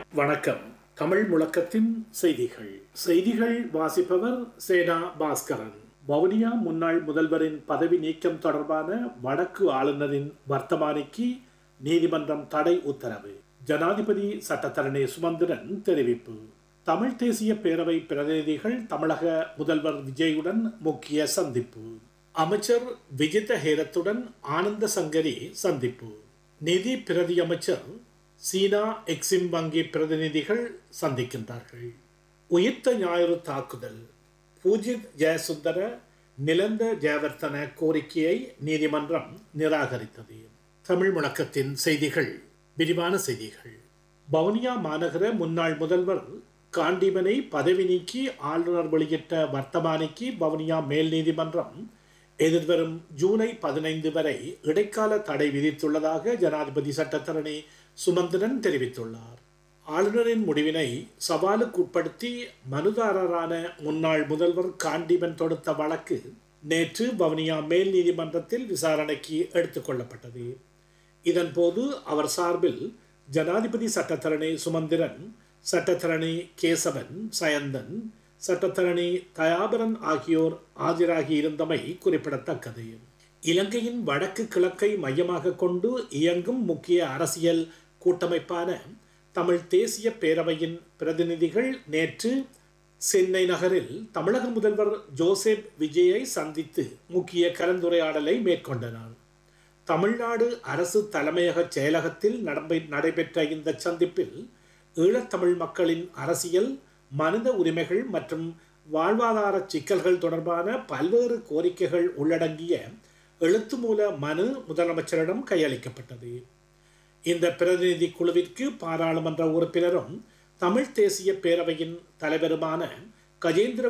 வணக்கம் தமிழ் முழக்கத்தின் செய்திகள் செய்திகள் வாசிப்பவர் சேனா பாஸ்கரன் வவுனியா முன்னாள் முதல்வரின் பதவி நீக்கம் தொடர்பான வடக்கு ஆளுநரின் வர்த்தமானிக்கு நீதிமன்றம் தடை உத்தரவு ஜனாதிபதி சட்டத்தரணி சுமந்திரன் தெரிவிப்பு தமிழ் தேசிய பேரவை பிரதிநிதிகள் தமிழக முதல்வர் விஜயுடன் முக்கிய சந்திப்பு அமைச்சர் விஜித ஹேரத்துடன் ஆனந்த சங்கரி சந்திப்பு நிதி பிரதி அமைச்சர் சீனா எக்ஸிம் வங்கி பிரதிநிதிகள் சந்திக்கின்றார்கள் உயிர்த்த ஞாயிறு தாக்குதல் பூஜித் ஜெயசுந்தர நிலந்த ஜெயவர்த்தன கோரிக்கையை நீதிமன்றம் நிராகரித்தது தமிழ் முழக்கத்தின் செய்திகள் விரிவான செய்திகள் வவுனியா மாநகர முன்னாள் முதல்வர் காண்டிபனை பதவி நீக்கி ஆளுநர் வெளியிட்ட வர்த்தமானிக்கு வவுனியா மேல் நீதிமன்றம் எதிர்வரும் ஜூலை பதினைந்து வரை இடைக்கால தடை விதித்துள்ளதாக ஜனாதிபதி சட்டத்தரணி சுமந்திரன் தெரிவித்துள்ளார் ஆளுநரின் முடிவினை சவாலுக்குட்படுத்தி மனுதாரரான முன்னாள் முதல்வர் காண்டிபன் தொடுத்த வழக்கு நேற்று வவுனியா மேல் நீதிமன்றத்தில் விசாரணைக்கு எடுத்துக்கொள்ளப்பட்டது இதன்போது அவர் சார்பில் ஜனாதிபதி சட்டத்தரணி சுமந்திரன் சட்டத்தரணி கேசவன் சயந்தன் சட்டத்தரணி தயாபரன் ஆகியோர் ஆஜராகி இருந்தமை குறிப்பிடத்தக்கது இலங்கையின் வடக்கு கிழக்கை மையமாக கொண்டு இயங்கும் முக்கிய அரசியல் கூட்டமைப்பான தமிழ் தேசிய பேரவையின் பிரதிநிதிகள் நேற்று சென்னை நகரில் தமிழக முதல்வர் ஜோசப் விஜயை சந்தித்து முக்கிய கலந்துரையாடலை மேற்கொண்டனர் தமிழ்நாடு அரசு தலைமையக செயலகத்தில் நடைபெற்ற இந்த சந்திப்பில் ஈழத்தமிழ் மக்களின் அரசியல் மனித உரிமைகள் மற்றும் வாழ்வாதார சிக்கல்கள் தொடர்பான பல்வேறு கோரிக்கைகள் உள்ளடங்கிய எழுத்து மூல மனு முதலமைச்சரிடம் கையளிக்கப்பட்டது இந்த பிரதிநிதி குழுவிற்கு பாராளுமன்ற உறுப்பினரும் தமிழ் தேசிய பேரவையின் தலைவருமான கஜேந்திர